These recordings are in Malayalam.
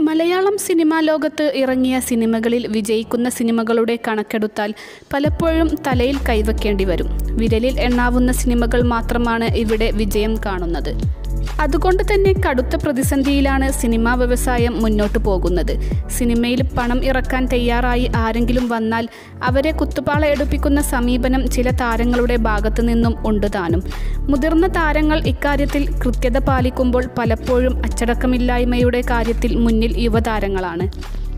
മലയാളം സിനിമാ ലോകത്ത് ഇറങ്ങിയ സിനിമകളിൽ വിജയിക്കുന്ന സിനിമകളുടെ കണക്കെടുത്താൽ പലപ്പോഴും തലയിൽ കൈവയ്ക്കേണ്ടി വരും വിരലിൽ എണ്ണാവുന്ന സിനിമകൾ മാത്രമാണ് ഇവിടെ വിജയം കാണുന്നത് അതുകൊണ്ട് തന്നെ കടുത്ത പ്രതിസന്ധിയിലാണ് സിനിമാ വ്യവസായം മുന്നോട്ടു പോകുന്നത് സിനിമയിൽ പണം ഇറക്കാൻ തയ്യാറായി ആരെങ്കിലും വന്നാൽ അവരെ കുത്തുപാള എടുപ്പിക്കുന്ന സമീപനം ചില താരങ്ങളുടെ ഭാഗത്തു നിന്നും ഉണ്ട് താനും മുതിർന്ന താരങ്ങൾ ഇക്കാര്യത്തിൽ കൃത്യത പാലിക്കുമ്പോൾ പലപ്പോഴും അച്ചടക്കമില്ലായ്മയുടെ കാര്യത്തിൽ മുന്നിൽ യുവതാരങ്ങളാണ്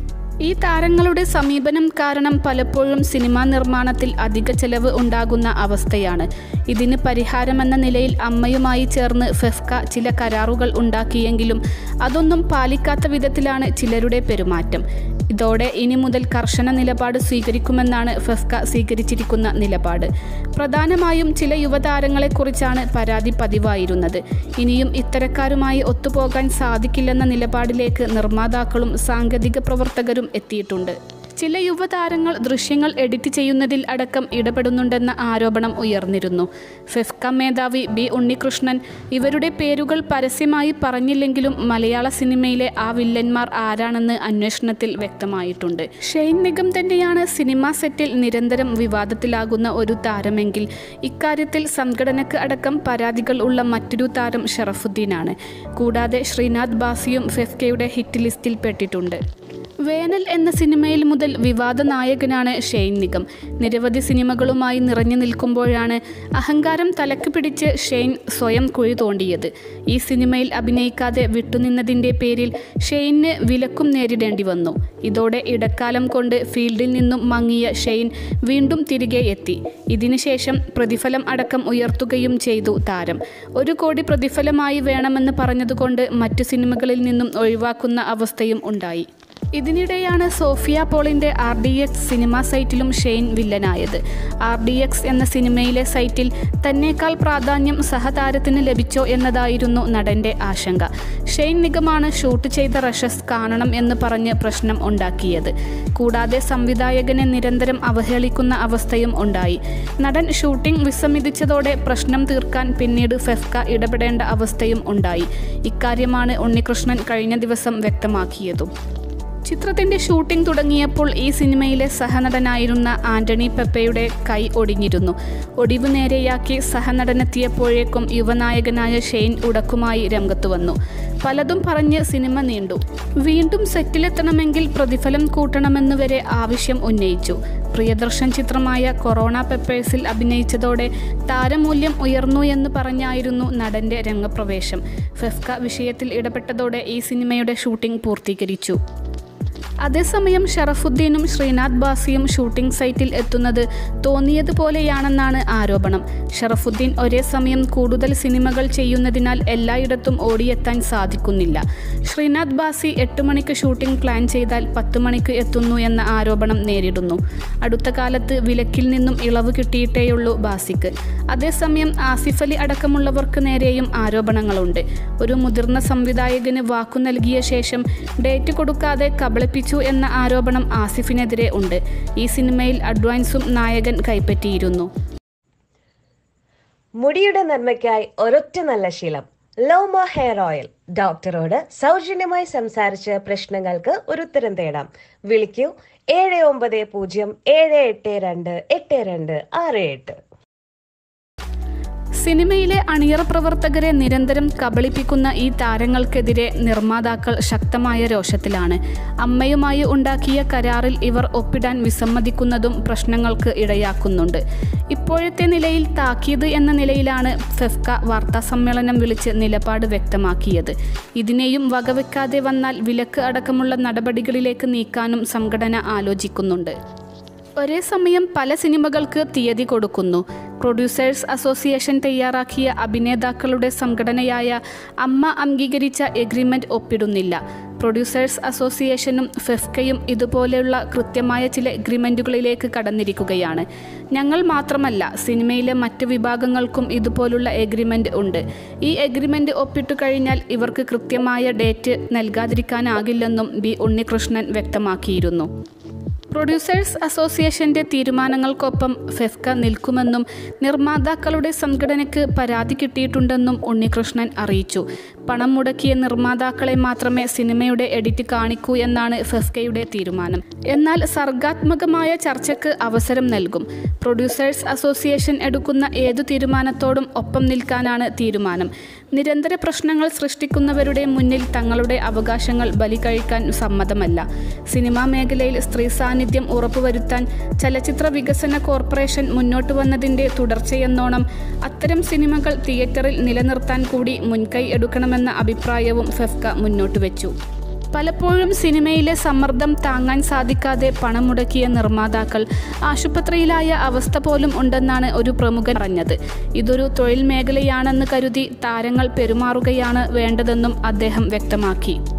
ഈ താരങ്ങളുടെ സമീപനം കാരണം പലപ്പോഴും സിനിമാ നിർമ്മാണത്തിൽ അധിക ചെലവ് ഉണ്ടാകുന്ന അവസ്ഥയാണ് ഇതിന് പരിഹാരമെന്ന നിലയിൽ അമ്മയുമായി ചേർന്ന് ഫെഫ്ക ചില കരാറുകൾ ഉണ്ടാക്കിയെങ്കിലും അതൊന്നും പാലിക്കാത്ത വിധത്തിലാണ് ചിലരുടെ പെരുമാറ്റം ഇതോടെ ഇനി മുതൽ കർശന നിലപാട് സ്വീകരിക്കുമെന്നാണ് ഫെഫ്ക സ്വീകരിച്ചിരിക്കുന്ന നിലപാട് പ്രധാനമായും ചില യുവതാരങ്ങളെക്കുറിച്ചാണ് പരാതി പതിവായിരുന്നത് ഇനിയും ഇത്തരക്കാരുമായി ഒത്തുപോകാൻ സാധിക്കില്ലെന്ന നിലപാടിലേക്ക് നിർമ്മാതാക്കളും സാങ്കേതിക പ്രവർത്തകരും എത്തിയിട്ടുണ്ട് ചില യുവതാരങ്ങൾ ദൃശ്യങ്ങൾ എഡിറ്റ് ചെയ്യുന്നതിൽ അടക്കം ഇടപെടുന്നുണ്ടെന്ന ആരോപണം ഉയർന്നിരുന്നു ഫെഫ്ക മേധാവി ബി ഉണ്ണികൃഷ്ണൻ ഇവരുടെ പേരുകൾ പരസ്യമായി പറഞ്ഞില്ലെങ്കിലും മലയാള സിനിമയിലെ ആ വില്ലന്മാർ ആരാണെന്ന് അന്വേഷണത്തിൽ വ്യക്തമായിട്ടുണ്ട് ഷെയ്ൻ നിഗം തന്നെയാണ് സിനിമാ സെറ്റിൽ നിരന്തരം വിവാദത്തിലാകുന്ന ഒരു താരമെങ്കിൽ ഇക്കാര്യത്തിൽ സംഘടനയ്ക്ക് അടക്കം പരാതികൾ ഉള്ള മറ്റൊരു താരം ഷറഫുദ്ദീനാണ് കൂടാതെ ശ്രീനാഥ് ബാസിയും ഫെഫ്കയുടെ ഹിറ്റ് ലിസ്റ്റിൽ പെട്ടിട്ടുണ്ട് വേനൽ എന്ന സിനിമയിൽ മുതൽ വിവാദ നായകനാണ് ഷെയ്ൻ നിഗം നിരവധി സിനിമകളുമായി നിറഞ്ഞു നിൽക്കുമ്പോഴാണ് അഹങ്കാരം തലക്ക് പിടിച്ച് ഷെയ്ൻ സ്വയം കുഴി തോണ്ടിയത് ഈ സിനിമയിൽ അഭിനയിക്കാതെ വിട്ടുനിന്നതിൻ്റെ പേരിൽ ഷെയ്ന് വിലക്കും നേരിടേണ്ടി വന്നു ഇതോടെ ഇടക്കാലം കൊണ്ട് ഫീൽഡിൽ നിന്നും മങ്ങിയ ഷെയ്ൻ വീണ്ടും തിരികെ എത്തി ഇതിനുശേഷം പ്രതിഫലം അടക്കം ഉയർത്തുകയും ചെയ്തു താരം ഒരു കോടി പ്രതിഫലമായി വേണമെന്ന് പറഞ്ഞതുകൊണ്ട് മറ്റു സിനിമകളിൽ നിന്നും ഒഴിവാക്കുന്ന അവസ്ഥയും ഉണ്ടായി ഇതിനിടെയാണ് സോഫിയ പോളിന്റെ ആർ ഡി എക്സ് സിനിമ സൈറ്റിലും ഷെയ്ൻ വില്ലനായത് ആർ ഡി എക്സ് എന്ന സിനിമയിലെ സൈറ്റിൽ തന്നേക്കാൾ പ്രാധാന്യം സഹതാരത്തിന് ലഭിച്ചോ എന്നതായിരുന്നു നടന്റെ ആശങ്ക ഷെയ്ൻ നിഗമാണ് ഷൂട്ട് ചെയ്ത റഷസ് കാണണം എന്ന് പറഞ്ഞ് പ്രശ്നം ഉണ്ടാക്കിയത് കൂടാതെ സംവിധായകനെ നിരന്തരം അവഹേളിക്കുന്ന അവസ്ഥയും ഉണ്ടായി നടൻ ഷൂട്ടിംഗ് വിസമ്മതിച്ചതോടെ പ്രശ്നം തീർക്കാൻ പിന്നീട് ഫെഫ്ക ഇടപെടേണ്ട അവസ്ഥയും ഉണ്ടായി ഇക്കാര്യമാണ് ഉണ്ണികൃഷ്ണൻ കഴിഞ്ഞ ദിവസം വ്യക്തമാക്കിയതും ചിത്രത്തിന്റെ ഷൂട്ടിംഗ് തുടങ്ങിയപ്പോൾ ഈ സിനിമയിലെ സഹനടനായിരുന്ന ആന്റണി പെപ്പയുടെ കൈ ഒടിഞ്ഞിരുന്നു ഒടിവ് നേരെയാക്കി സഹനടനെത്തിയപ്പോഴേക്കും യുവനായകനായ ഷെയ്ൻ ഉടക്കുമായി രംഗത്തു വന്നു പലതും പറഞ്ഞ് സിനിമ നീണ്ടു വീണ്ടും സെറ്റിലെത്തണമെങ്കിൽ പ്രതിഫലം കൂട്ടണമെന്ന് വരെ ആവശ്യം ഉന്നയിച്ചു പ്രിയദർശൻ ചിത്രമായ കൊറോണ പെപ്പേഴ്സിൽ അഭിനയിച്ചതോടെ താരമൂല്യം ഉയർന്നു എന്ന് പറഞ്ഞായിരുന്നു നടന്റെ രംഗപ്രവേശം ഫെഫ്ക വിഷയത്തിൽ ഇടപെട്ടതോടെ ഈ സിനിമയുടെ ഷൂട്ടിംഗ് പൂർത്തീകരിച്ചു അതേസമയം ഷറഫുദ്ദീനും ശ്രീനാഥ് ബാസിയും ഷൂട്ടിംഗ് സൈറ്റിൽ എത്തുന്നത് തോന്നിയതുപോലെയാണെന്നാണ് ആരോപണം ഷറഫുദ്ദീൻ ഒരേ സമയം കൂടുതൽ സിനിമകൾ ചെയ്യുന്നതിനാൽ എല്ലായിടത്തും ഓടിയെത്താൻ സാധിക്കുന്നില്ല ശ്രീനാഥ് ബാസി എട്ട് മണിക്ക് ഷൂട്ടിംഗ് പ്ലാൻ ചെയ്താൽ പത്ത് മണിക്ക് എത്തുന്നു എന്ന ആരോപണം നേരിടുന്നു അടുത്ത കാലത്ത് വിലക്കിൽ നിന്നും ഇളവ് കിട്ടിയിട്ടേയുള്ളൂ ബാസിക്ക് അതേസമയം ആസിഫ് അലി അടക്കമുള്ളവർക്ക് നേരെയും ആരോപണങ്ങളുണ്ട് ഒരു മുതിർന്ന സംവിധായകന് വാക്കു നൽകിയ ശേഷം ഡേറ്റ് കൊടുക്കാതെ കബളിപ്പിച്ചു എന്ന ആരോപണം ആസിഫിനെതിരെ ഉണ്ട് ഈ സിനിമയിൽ അഡ്വാൻസും നായകൻ കൈപ്പറ്റിയിരുന്നു മുടിയുടെ നന്മയ്ക്കായി ഒരൊറ്റ നല്ല ശീലം ലോമ ഹെയർ ഓയിൽ ഡോക്ടറോട് സൗജന്യമായി സംസാരിച്ച് പ്രശ്നങ്ങൾക്ക് ഒരു ഉത്തരം തേടാം വിളിക്കൂ ഏഴ് ഒമ്പത് പൂജ്യം ഏഴ് എട്ട് രണ്ട് എട്ട് രണ്ട് ആറ് എട്ട് സിനിമയിലെ അണിയറ പ്രവർത്തകരെ നിരന്തരം കബളിപ്പിക്കുന്ന ഈ താരങ്ങൾക്കെതിരെ നിർമ്മാതാക്കൾ ശക്തമായ രോഷത്തിലാണ് അമ്മയുമായി ഉണ്ടാക്കിയ കരാറിൽ ഇവർ ഒപ്പിടാൻ വിസമ്മതിക്കുന്നതും പ്രശ്നങ്ങൾക്ക് ഇടയാക്കുന്നുണ്ട് ഇപ്പോഴത്തെ നിലയിൽ താക്കീത് എന്ന നിലയിലാണ് ഫെഫ്ക വാർത്താ സമ്മേളനം വിളിച്ച് നിലപാട് വ്യക്തമാക്കിയത് ഇതിനെയും വകവെക്കാതെ വന്നാൽ വിലക്ക് അടക്കമുള്ള നടപടികളിലേക്ക് നീക്കാനും സംഘടന ആലോചിക്കുന്നുണ്ട് ഒരേ സമയം പല സിനിമകൾക്ക് തീയതി കൊടുക്കുന്നു പ്രൊഡ്യൂസേഴ്സ് അസോസിയേഷൻ തയ്യാറാക്കിയ അഭിനേതാക്കളുടെ സംഘടനയായ അമ്മ അംഗീകരിച്ച എഗ്രിമെന്റ് ഒപ്പിടുന്നില്ല പ്രൊഡ്യൂസേഴ്സ് അസോസിയേഷനും ഫെഫ്കയും ഇതുപോലെയുള്ള കൃത്യമായ ചില എഗ്രിമെന്റുകളിലേക്ക് കടന്നിരിക്കുകയാണ് ഞങ്ങൾ മാത്രമല്ല സിനിമയിലെ മറ്റ് വിഭാഗങ്ങൾക്കും ഇതുപോലുള്ള എഗ്രിമെന്റ് ഉണ്ട് ഈ എഗ്രിമെന്റ് ഒപ്പിട്ടു കഴിഞ്ഞാൽ ഇവർക്ക് കൃത്യമായ ഡേറ്റ് നൽകാതിരിക്കാനാകില്ലെന്നും ബി ഉണ്ണികൃഷ്ണൻ വ്യക്തമാക്കിയിരുന്നു പ്രൊഡ്യൂസേഴ്സ് അസോസിയേഷന്റെ തീരുമാനങ്ങൾക്കൊപ്പം ഫെഫ്ക നിൽക്കുമെന്നും നിർമ്മാതാക്കളുടെ സംഘടനയ്ക്ക് പരാതി കിട്ടിയിട്ടുണ്ടെന്നും ഉണ്ണികൃഷ്ണൻ അറിയിച്ചു പണം മുടക്കിയ നിർമ്മാതാക്കളെ മാത്രമേ സിനിമയുടെ എഡിറ്റ് കാണിക്കൂ എന്നാണ് ഫെഫ്കയുടെ തീരുമാനം എന്നാൽ സർഗാത്മകമായ ചർച്ചയ്ക്ക് അവസരം നൽകും പ്രൊഡ്യൂസേഴ്സ് അസോസിയേഷൻ എടുക്കുന്ന ഏതു തീരുമാനത്തോടും ഒപ്പം നിൽക്കാനാണ് തീരുമാനം നിരന്തര പ്രശ്നങ്ങൾ സൃഷ്ടിക്കുന്നവരുടെ മുന്നിൽ തങ്ങളുടെ അവകാശങ്ങൾ ബലി കഴിക്കാൻ സമ്മതമല്ല സിനിമാ മേഖലയിൽ സ്ത്രീ സാന്നിധ്യം ഉറപ്പുവരുത്താൻ ചലച്ചിത്ര വികസന കോർപ്പറേഷൻ മുന്നോട്ട് വന്നതിൻ്റെ തുടർച്ചയെന്നോണം അത്തരം സിനിമകൾ തിയേറ്ററിൽ നിലനിർത്താൻ കൂടി മുൻകൈ എടുക്കണമെന്ന അഭിപ്രായവും ഫെഫ്ക മുന്നോട്ട് വെച്ചു പലപ്പോഴും സിനിമയിലെ സമ്മർദ്ദം താങ്ങാൻ സാധിക്കാതെ പണം മുടക്കിയ നിർമ്മാതാക്കൾ ആശുപത്രിയിലായ അവസ്ഥ പോലും ഉണ്ടെന്നാണ് ഒരു പ്രമുഖൻ പറഞ്ഞത് ഇതൊരു തൊഴിൽ മേഖലയാണെന്ന് കരുതി താരങ്ങൾ പെരുമാറുകയാണ് വേണ്ടതെന്നും അദ്ദേഹം വ്യക്തമാക്കി